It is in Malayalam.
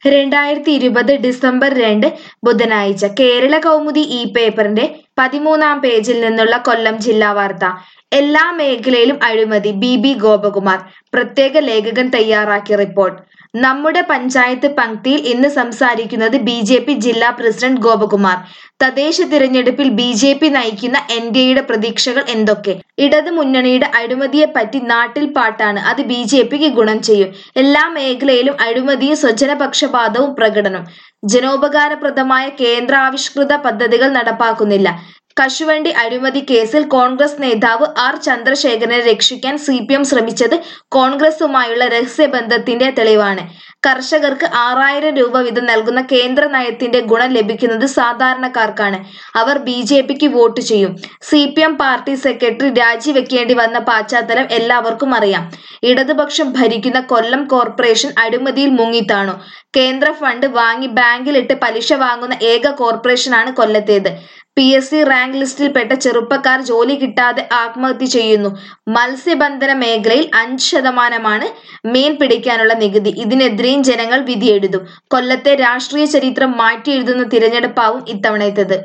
രണ്ടായിരത്തി ഇരുപത് ഡിസംബർ രണ്ട് ബുധനാഴ്ച കേരള കൗമുദി ഈ പേപ്പറിന്റെ പതിമൂന്നാം പേജിൽ നിന്നുള്ള കൊല്ലം ജില്ലാ വാർത്ത എല്ലാ മേഖലയിലും അഴിമതി ബി ബി ഗോപകുമാർ പ്രത്യേക ലേഖകൻ തയ്യാറാക്കിയ റിപ്പോർട്ട് നമ്മുടെ പഞ്ചായത്ത് പങ്ക്തിയിൽ ഇന്ന് സംസാരിക്കുന്നത് ബി ജെ പി ജില്ലാ പ്രസിഡന്റ് ഗോപകുമാർ തദ്ദേശ തിരഞ്ഞെടുപ്പിൽ ബി ജെ പി നയിക്കുന്ന എൻ ഡി എയുടെ പ്രതീക്ഷകൾ എന്തൊക്കെ ഇടത് മുന്നണിയുടെ അഴിമതിയെപ്പറ്റി നാട്ടിൽ പാട്ടാണ് അത് ബി ജെ പിക്ക് ഗുണം ചെയ്യും എല്ലാ മേഖലയിലും അഴിമതിയും സ്വജനപക്ഷപാതവും പ്രകടനം ജനോപകാരപ്രദമായ കേന്ദ്രാവിഷ്കൃത പദ്ധതികൾ നടപ്പാക്കുന്നില്ല കശുവണ്ടി അഴിമതി കേസിൽ കോൺഗ്രസ് നേതാവ് ആർ ചന്ദ്രശേഖരനെ രക്ഷിക്കാൻ സി പി എം ശ്രമിച്ചത് കോൺഗ്രസുമായുള്ള രഹസ്യബന്ധത്തിന്റെ തെളിവാണ് കർഷകർക്ക് ആറായിരം രൂപ വീതം നൽകുന്ന കേന്ദ്ര നയത്തിന്റെ ഗുണം ലഭിക്കുന്നത് സാധാരണക്കാർക്കാണ് അവർ ബി ജെ പിക്ക് വോട്ട് ചെയ്യും C P M party secretary രാജിവെക്കേണ്ടി വന്ന പശ്ചാത്തലം എല്ലാവർക്കും അറിയാം ഇടതുപക്ഷം ഭരിക്കുന്ന കൊല്ലം കോർപ്പറേഷൻ അഴിമതിയിൽ മുങ്ങിത്താണു കേന്ദ്ര ഫണ്ട് വാങ്ങി ബാങ്കിലിട്ട് പലിശ വാങ്ങുന്ന ഏക കോർപ്പറേഷനാണ് കൊല്ലത്തേത് പി എസ് സി റാങ്ക് ലിസ്റ്റിൽപ്പെട്ട ചെറുപ്പക്കാർ ജോലി കിട്ടാതെ ആത്മഹത്യ ചെയ്യുന്നു മത്സ്യബന്ധന മേഖലയിൽ അഞ്ച് ശതമാനമാണ് മീൻ പിടിക്കാനുള്ള നികുതി ഇതിനെതിരെയും ജനങ്ങൾ വിധിയെഴുതും കൊല്ലത്തെ രാഷ്ട്രീയ ചരിത്രം മാറ്റി എഴുതുന്ന തിരഞ്ഞെടുപ്പാവും ഇത്തവണത്തേത്